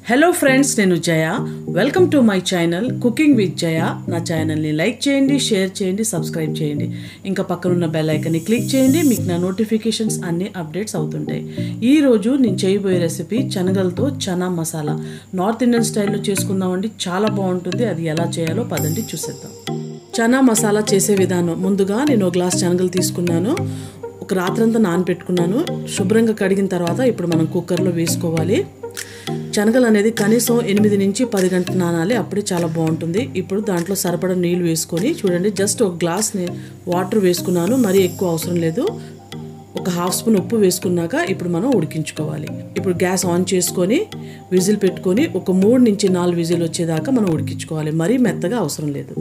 hello friends నేను Jaya welcome to my channel cooking with Jaya నా ఛానల్ని లైక్ చేయండి షేర్ చేయండి సబ్స్క్రైబ్ చేయండి ఇంకా పక్కనున్న బెల్ ఐకన్ని క్లిక్ చేయండి మీకు నా నోటిఫికేషన్స్ అన్ని అప్డేట్స్ అవుతుంటాయి ఈ రోజు నేను చేయబోయే రెసిపీ శనగలతో చనా మసాలా నార్త్ ఇండియన్ స్టైల్లో చేసుకుందామండి చాలా బాగుంటుంది అది ఎలా చేయాలో పదండి చూసేద్దాం చనా మసాలా చేసే విధానం ముందుగా నేను ఒక గ్లాస్ శనగలు తీసుకున్నాను ఒక రాత్రంతా నానబెట్టుకున్నాను శుభ్రంగా కడిగిన తర్వాత ఇప్పుడు మనం కుక్కర్లో వేసుకోవాలి శనగలు అనేది కనీసం ఎనిమిది నుంచి పది గంటలు నానాలి అప్పుడే చాలా బాగుంటుంది ఇప్పుడు దాంట్లో సరిపడా నీళ్ళు వేసుకొని చూడండి జస్ట్ ఒక గ్లాస్ వాటర్ వేసుకున్నాను మరీ ఎక్కువ అవసరం లేదు ఒక హాఫ్ స్పూన్ ఉప్పు వేసుకున్నాక ఇప్పుడు మనం ఉడికించుకోవాలి ఇప్పుడు గ్యాస్ ఆన్ చేసుకొని విజిల్ పెట్టుకొని ఒక మూడు నుంచి నాలుగు విజిల్ వచ్చేదాకా మనం ఉడికించుకోవాలి మరీ మెత్తగా అవసరం లేదు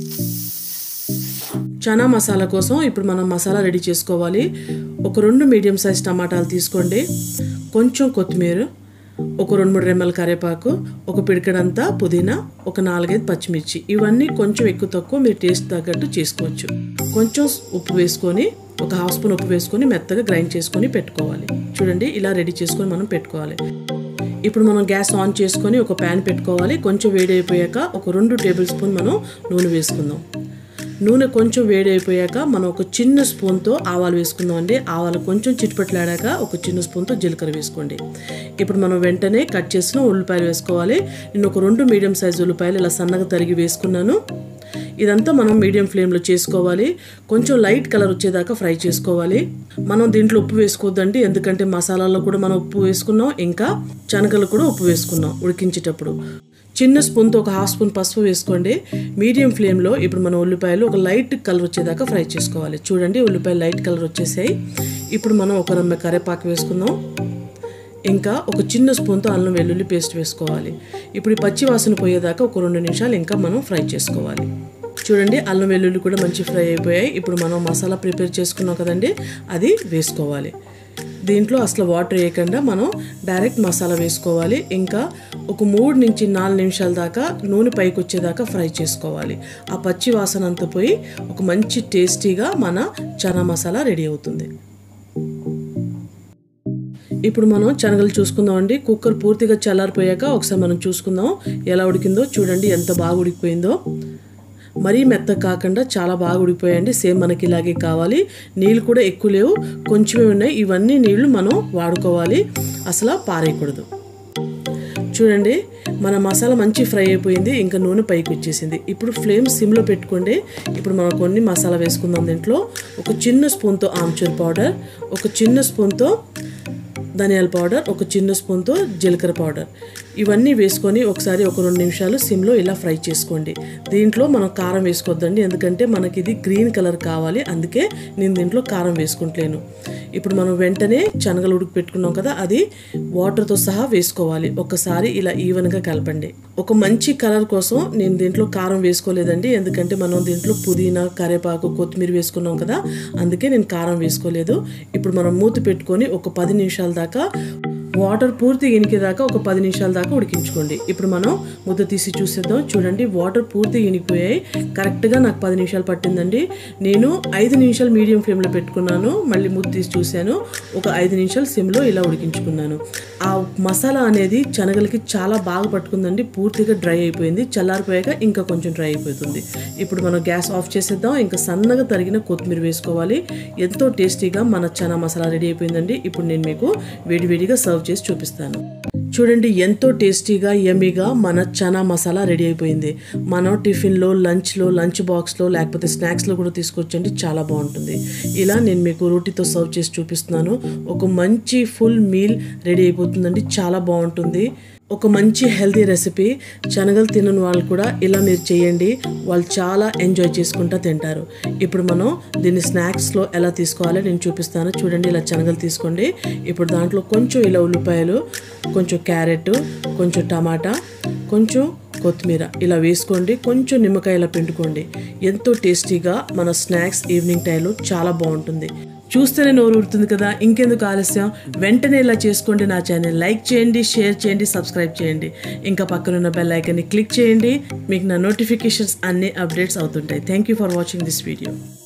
చనా మసాలా కోసం ఇప్పుడు మనం మసాలా రెడీ చేసుకోవాలి ఒక రెండు మీడియం సైజ్ టమాటాలు తీసుకోండి కొంచెం కొత్తిమీర ఒక రెండు మూడు రెమ్మల కరివేపాకు ఒక పిడికడంతా పుదీనా ఒక నాలుగైదు పచ్చిమిర్చి ఇవన్నీ కొంచెం ఎక్కువ తక్కువ మీరు టేస్ట్ తగ్గట్టు చేసుకోవచ్చు కొంచెం ఉప్పు వేసుకొని ఒక హాఫ్ స్పూన్ ఉప్పు వేసుకొని మెత్తగా గ్రైండ్ చేసుకొని పెట్టుకోవాలి చూడండి ఇలా రెడీ చేసుకొని మనం పెట్టుకోవాలి ఇప్పుడు మనం గ్యాస్ ఆన్ చేసుకొని ఒక ప్యాన్ పెట్టుకోవాలి కొంచెం వేడి అయిపోయాక ఒక రెండు టేబుల్ స్పూన్ మనం నూనె వేసుకుందాం నూనె కొంచెం వేడి అయిపోయాక మనం ఒక చిన్న స్పూన్తో ఆవాలు వేసుకుందాం అండి ఆవాలు కొంచెం చిట్టుపట్లాడాక ఒక చిన్న స్పూన్తో జీలకర్ర వేసుకోండి ఇప్పుడు మనం వెంటనే కట్ చేసిన ఉల్లిపాయలు వేసుకోవాలి నేను ఒక రెండు మీడియం సైజు ఉల్లిపాయలు ఇలా సన్నగా తరిగి వేసుకున్నాను ఇదంతా మనం మీడియం ఫ్లేమ్లో చేసుకోవాలి కొంచెం లైట్ కలర్ వచ్చేదాకా ఫ్రై చేసుకోవాలి మనం దీంట్లో ఉప్పు వేసుకోవద్దండి ఎందుకంటే మసాలాల్లో కూడా మనం ఉప్పు వేసుకున్నాం ఇంకా శనగలు కూడా ఉప్పు వేసుకున్నాం ఉడికించేటప్పుడు చిన్న స్పూన్తో ఒక హాఫ్ స్పూన్ పసుపు వేసుకోండి మీడియం ఫ్లేమ్లో ఇప్పుడు మన ఉల్లిపాయలు ఒక లైట్ కలర్ వచ్చేదాకా ఫ్రై చేసుకోవాలి చూడండి ఉల్లిపాయలు లైట్ కలర్ వచ్చేసాయి ఇప్పుడు మనం ఒక రమ్మ కరేపాకు వేసుకుందాం ఇంకా ఒక చిన్న స్పూన్తో అల్లం వెల్లుల్లి పేస్ట్ వేసుకోవాలి ఇప్పుడు ఈ పచ్చి వాసన పోయేదాకా ఒక రెండు నిమిషాలు ఇంకా మనం ఫ్రై చేసుకోవాలి చూడండి అల్లం వెల్లుల్లి కూడా మంచి ఫ్రై అయిపోయాయి ఇప్పుడు మనం మసాలా ప్రిపేర్ చేసుకున్నాం కదండి అది వేసుకోవాలి దీంట్లో అసలు వాటర్ వేయకుండా మనం డైరెక్ట్ మసాలా వేసుకోవాలి ఇంకా ఒక మూడు నుంచి నాలుగు నిమిషాల దాకా నూనె పైకి వచ్చేదాకా ఫ్రై చేసుకోవాలి ఆ పచ్చి వాసన అంతా పోయి ఒక మంచి టేస్టీగా మన చనా మసాలా రెడీ అవుతుంది ఇప్పుడు మనం శనగలు చూసుకుందాం అండి కుక్కర్ పూర్తిగా చల్లారిపోయాక ఒకసారి మనం చూసుకుందాం ఎలా ఉడికిందో చూడండి ఎంత బాగా ఉడికిపోయిందో మరీ మెత్త కాకుండా చాలా బాగా ఉడికిపోయాయండి సేమ్ మనకి ఇలాగే కావాలి నీళ్ళు కూడా ఎక్కువ లేవు కొంచెమే ఉన్నాయి ఇవన్నీ నీళ్లు మనం వాడుకోవాలి అసలు పారేయకూడదు చూడండి మన మసాలా మంచి ఫ్రై అయిపోయింది ఇంకా నూనె పైకి వచ్చేసింది ఇప్పుడు ఫ్లేమ్ సిమ్లో పెట్టుకోండి ఇప్పుడు మనం కొన్ని మసాలా వేసుకుందాం దీంట్లో ఒక చిన్న స్పూన్తో ఆమ్చూర్ పౌడర్ ఒక చిన్న స్పూన్తో ధనియాల పౌడర్ ఒక చిన్న స్పూన్తో జీలకర్ర పౌడర్ ఇవన్నీ వేసుకొని ఒకసారి ఒక రెండు నిమిషాలు సిమ్లో ఇలా ఫ్రై చేసుకోండి దీంట్లో మనం కారం వేసుకోవద్దండి ఎందుకంటే మనకి ఇది గ్రీన్ కలర్ కావాలి అందుకే నేను దీంట్లో కారం వేసుకుంటలేను ఇప్పుడు మనం వెంటనే శనగలు ఉడికి పెట్టుకున్నాం కదా అది వాటర్తో సహా వేసుకోవాలి ఒకసారి ఇలా ఈవెన్గా కలపండి ఒక మంచి కలర్ కోసం నేను దీంట్లో కారం వేసుకోలేదండి ఎందుకంటే మనం దీంట్లో పుదీనా కరివేపాకు కొత్తిమీర వేసుకున్నాం కదా అందుకే నేను కారం వేసుకోలేదు ఇప్పుడు మనం మూత పెట్టుకొని ఒక పది నిమిషాల దాకా వాటర్ పూర్తిగా ఇనికేదాకా ఒక పది నిమిషాల దాకా ఉడికించుకోండి ఇప్పుడు మనం ముద్ద తీసి చూసేద్దాం చూడండి వాటర్ పూర్తిగా ఇనికిపోయాయి కరెక్ట్గా నాకు పది నిమిషాలు పట్టిందండి నేను ఐదు నిమిషాలు మీడియం ఫ్లేమ్లో పెట్టుకున్నాను మళ్ళీ ముద్ద తీసి చూశాను ఒక ఐదు నిమిషాలు సిమ్లో ఇలా ఉడికించుకున్నాను ఆ మసాలా అనేది శనగలకి చాలా బాగా పట్టుకుందండి పూర్తిగా డ్రై అయిపోయింది చల్లారిపోయాక ఇంకా కొంచెం డ్రై అయిపోతుంది ఇప్పుడు మనం గ్యాస్ ఆఫ్ చేసేద్దాం ఇంకా సన్నగా తరిగిన కొత్తిమీర వేసుకోవాలి ఎంతో టేస్టీగా మన చనా మసాలా రెడీ అయిపోయిందండి ఇప్పుడు నేను మీకు వేడివేడిగా సర్వ్ చేసి చూపిస్తాను చూడండి ఎంతో టేస్టీగా యమ్మీగా మన చనా మసాలా రెడీ అయిపోయింది మనం టిఫిన్లో లంచ్లో లంచ్ బాక్స్లో లేకపోతే స్నాక్స్లో కూడా తీసుకొచ్చండి చాలా బాగుంటుంది ఇలా నేను మీకు రోటీతో సర్వ్ చేసి చూపిస్తున్నాను ఒక మంచి ఫుల్ మీల్ రెడీ అయిపోతుందండి చాలా బాగుంటుంది ఒక మంచి హెల్తీ రెసిపీ శనగలు తినని వాళ్ళు కూడా ఇలా మీరు చేయండి వాళ్ళు చాలా ఎంజాయ్ చేసుకుంటా తింటారు ఇప్పుడు మనం దీన్ని స్నాక్స్లో ఎలా తీసుకోవాలో నేను చూపిస్తాను చూడండి ఇలా శనగలు తీసుకోండి ఇప్పుడు దాంట్లో కొంచెం ఇలా ఉల్లిపాయలు కొంచెం క్యారెట్ కొంచెం టమాటా కొంచెం కొత్తిమీర ఇలా వేసుకోండి కొంచెం నిమ్మకాయ ఇలా పిండుకోండి ఎంతో టేస్టీగా మన స్నాక్స్ ఈవినింగ్ టైంలో చాలా బాగుంటుంది చూస్తేనే నోరు ఊరుతుంది కదా ఇంకెందుకు ఆలస్యం వెంటనే ఇలా చేసుకోండి నా ఛానల్ లైక్ చేయండి షేర్ చేయండి సబ్స్క్రైబ్ చేయండి ఇంకా పక్కనున్న బెల్ ఐకన్ని క్లిక్ చేయండి మీకు నా నోటిఫికేషన్స్ అన్ని అప్డేట్స్ అవుతుంటాయి thank you for watching this video